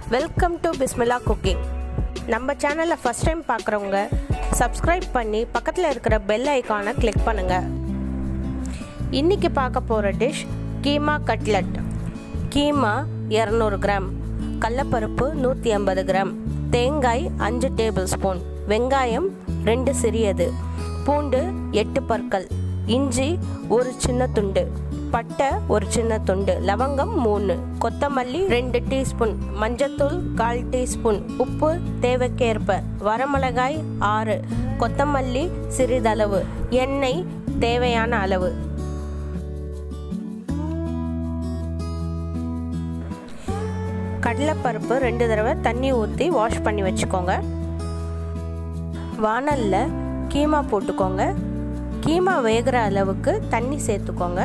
welcome to பிஸ்மிலா cooking நம்ம சேனலை first time பார்க்குறவங்க சப்ஸ்கிரைப் பண்ணி பக்கத்தில் இருக்கிற பெல் ஐக்கானை கிளிக் பண்ணுங்கள் இன்றைக்கி பார்க்க போகிற டிஷ் கீமா கட்லட் கீமா இரநூறு கிராம் கடலப்பருப்பு நூற்றி ஐம்பது கிராம் தேங்காய் அஞ்சு டேபிள் ஸ்பூன் வெங்காயம் ரெண்டு சிறியது பூண்டு எட்டு பற்கள் இஞ்சி ஒரு சின்ன துண்டு பட்டை ஒரு சின்ன துண்டு லவங்கம் மூணு கொத்தமல்லி ரெண்டு டீஸ்பூன் மஞ்சத்தூள் கால் டீஸ்பூன் உப்பு தேவைக்கேற்ப வரமிளகாய் ஆறு கொத்தமல்லி சிறிதளவு எண்ணெய் தேவையான அளவு கடலைப்பருப்பு ரெண்டு தடவை தண்ணி ஊற்றி வாஷ் பண்ணி வச்சுக்கோங்க வானலில் கீமா போட்டுக்கோங்க கீமா வேகிற அளவுக்கு தண்ணி சேர்த்துக்கோங்க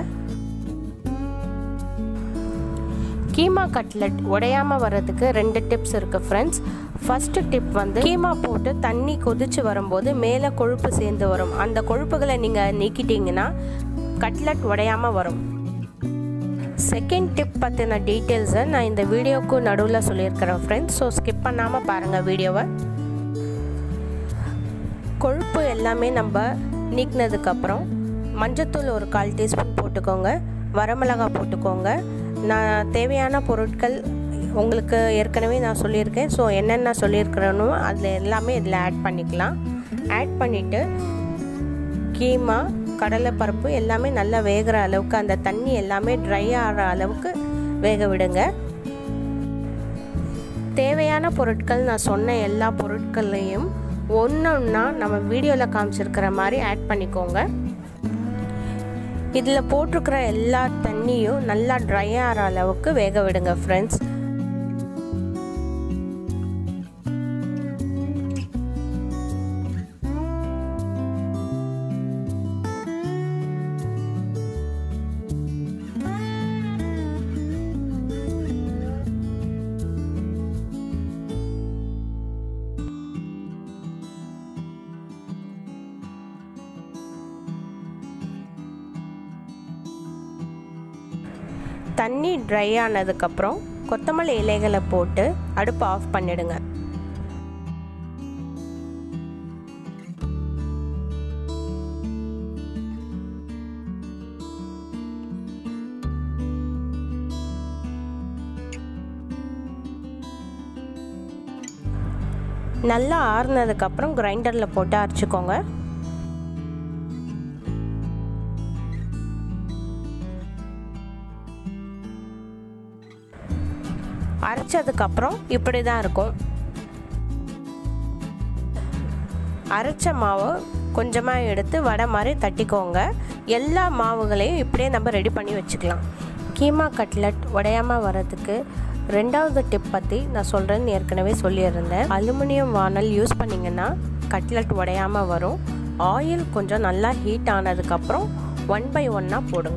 கீமா கட்லெட் உடையாமல் வர்றதுக்கு ரெண்டு டிப்ஸ் இருக்குது ஃப்ரெண்ட்ஸ் ஃபஸ்ட்டு டிப் வந்து கீமா போட்டு தண்ணி கொதிச்சு வரும்போது மேலே கொழுப்பு சேர்ந்து வரும் அந்த கொழுப்புகளை நீங்கள் நீக்கிட்டீங்கன்னா கட்லெட் உடையாமல் வரும் செகண்ட் டிப் பற்றின டீட்டெயில்ஸை நான் இந்த வீடியோவுக்கு நடுவில் சொல்லியிருக்கிறேன் ஃப்ரெண்ட்ஸ் ஸோ ஸ்கிப் பண்ணாமல் பாருங்கள் வீடியோவை கொழுப்பு எல்லாமே நம்ம நீக்கினதுக்கப்புறம் மஞ்சத்தூள் ஒரு கால் டீஸ்பூன் போட்டுக்கோங்க வரமிளகா போட்டுக்கோங்க நான் தேவையான பொருட்கள் உங்களுக்கு ஏற்கனவே நான் சொல்லியிருக்கேன் ஸோ என்னென்ன சொல்லியிருக்கிறேனோ அதில் எல்லாமே இதில் ஆட் பண்ணிக்கலாம் ஆட் பண்ணிவிட்டு கீமா கடலைப்பருப்பு எல்லாமே நல்லா வேகிற அளவுக்கு அந்த தண்ணி எல்லாமே ட்ரை ஆகிற அளவுக்கு வேக விடுங்க தேவையான பொருட்கள் நான் சொன்ன எல்லா பொருட்களையும் ஒன்று ஒன்றா நம்ம வீடியோவில் காமிச்சிருக்கிற மாதிரி ஆட் பண்ணிக்கோங்க இதில் போட்டிருக்கிற எல்லா தண்ணியும் நல்லா ட்ரை ஆகிற அளவுக்கு வேக விடுங்க ஃப்ரெண்ட்ஸ் தண்ணி ட்ரை ஆனதுக்கப்புறம் கொத்தமல்லி இலைகளை போட்டு அடுப்பை ஆஃப் பண்ணிடுங்க நல்லா ஆறுனதுக்கப்புறம் கிரைண்டரில் போட்டு அரைச்சிக்கோங்க அரைச்சதுக்கப்புறம் இப்படி தான் இருக்கும் அரைச்ச மாவு கொஞ்சமாக எடுத்து வடை மாதிரி தட்டிக்கோங்க எல்லா மாவுகளையும் இப்படியே நம்ம ரெடி பண்ணி வச்சுக்கலாம் கீமா கட்லட் உடையாமல் வர்றதுக்கு ரெண்டாவது டிப் பற்றி நான் சொல்கிறேன்னு ஏற்கனவே சொல்லியிருந்தேன் அலுமினியம் வானல் யூஸ் பண்ணிங்கன்னா கட்லட் உடையாமல் வரும் ஆயில் கொஞ்சம் நல்லா ஹீட் ஆனதுக்கப்புறம் ஒன் பை ஒன்னாக போடுங்க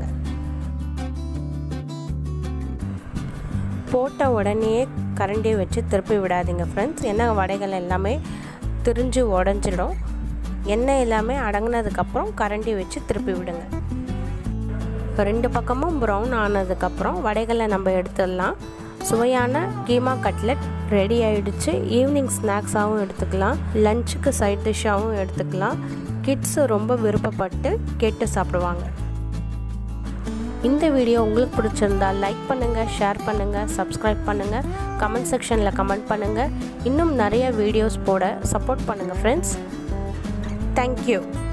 போட்ட உடனே கரண்டியை வச்சு திருப்பி விடாதீங்க ஃப்ரெண்ட்ஸ் ஏன்னா வடைகள் எல்லாமே திரிஞ்சு உடஞ்சிடும் எண்ணெய் எல்லாமே அடங்கினதுக்கப்புறம் கரண்டி வச்சு திருப்பி விடுங்க ரெண்டு பக்கமும் ப்ரௌன் ஆனதுக்கப்புறம் வடைகளை நம்ம எடுத்துடலாம் சுவையான கீமா கட்லெட் ரெடி ஆகிடுச்சு ஈவினிங் ஸ்நாக்ஸாகவும் எடுத்துக்கலாம் லஞ்சுக்கு சைட் டிஷ்ஷாகவும் எடுத்துக்கலாம் கிட்ஸு ரொம்ப விருப்பப்பட்டு கேட்டு சாப்பிடுவாங்க இந்த வீடியோ உங்களுக்கு பிடிச்சிருந்தா லைக் பண்ணுங்கள் ஷேர் பண்ணுங்கள் சப்ஸ்கிரைப் பண்ணுங்கள் கமெண்ட் செக்ஷனில் கமெண்ட் பண்ணுங்கள் இன்னும் நிறைய வீடியோஸ் போட சப்போர்ட் பண்ணுங்கள் ஃப்ரெண்ட்ஸ் தேங்க்யூ